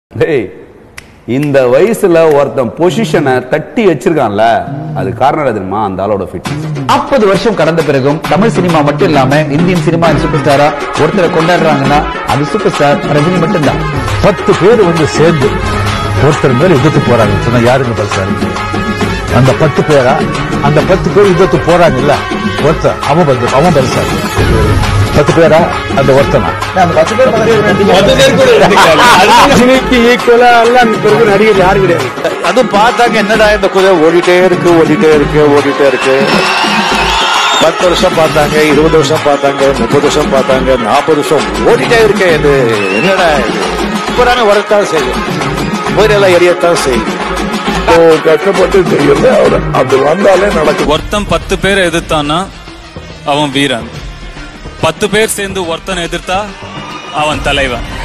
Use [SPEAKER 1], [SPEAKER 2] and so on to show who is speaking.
[SPEAKER 1] டேய் இந்த வயசுல ஒருத்தன் பொசிஷனை தட்டி வச்சிருக்கான்ல அது காரணம் என்ன தெரியுமா அந்த ஆளோட ஃபிட்னஸ்
[SPEAKER 2] நாற்பது வருஷம் கடந்த பிறகும் தமிழ் சினிமா மட்டும் இல்லாம இந்தியன் சினிமா சூப்பர் ஸ்டாரா ஒருத்தரை கொண்டாடுறாங்கன்னா அது சூப்பர் ஸ்டார் ரஜினி மட்டும்தான்
[SPEAKER 3] பத்து பேர் வந்து சேர்ந்து ஒருத்தர் மேல யுத்தத்து போறாங்க சொன்னா யாருங்க பரிசாரு அந்த பத்து பேரா அந்த பத்து பேர் யுத்தத்து போறாங்கல்ல ஒருத்தன் அவன் பரிசு அவன் பரிசாரு பத்து பேரா அந்த ஒருத்தனா
[SPEAKER 2] அந்த பத்து பேர்
[SPEAKER 4] ரஜினிக்கு ஈக்குவலா எல்லாம் இப்ப இருக்கிற நடிகர் யாரு கிடையாது
[SPEAKER 5] அதுவும் பார்த்தாங்க என்னடா இந்த குதிரை ஓடிட்டே இருக்கு ஓடிட்டே இருக்கு ஓடிட்டே இருக்கு பத்து வருஷம் பார்த்தாங்க இருபது வருஷம் பார்த்தாங்க முப்பது வருஷம் பார்த்தாங்க நாற்பது வருஷம் ஓடிட்டே இருக்கே இது என்னடா இது இப்பதானே வரத்தான் செய்யும் உயிரெல்லாம் எரியத்தான் செய்யும்
[SPEAKER 6] கஷ்டப்பட்டு செய்யறது அவர் அது வந்தாலே நடக்கும்
[SPEAKER 7] ஒருத்தன் பத்து பேரை எதிர்த்தான்னா அவன் வீரன் பத்து பேர் சேர்ந்து ஒருத்தனை எதிர்த்தா அவன் தலைவன்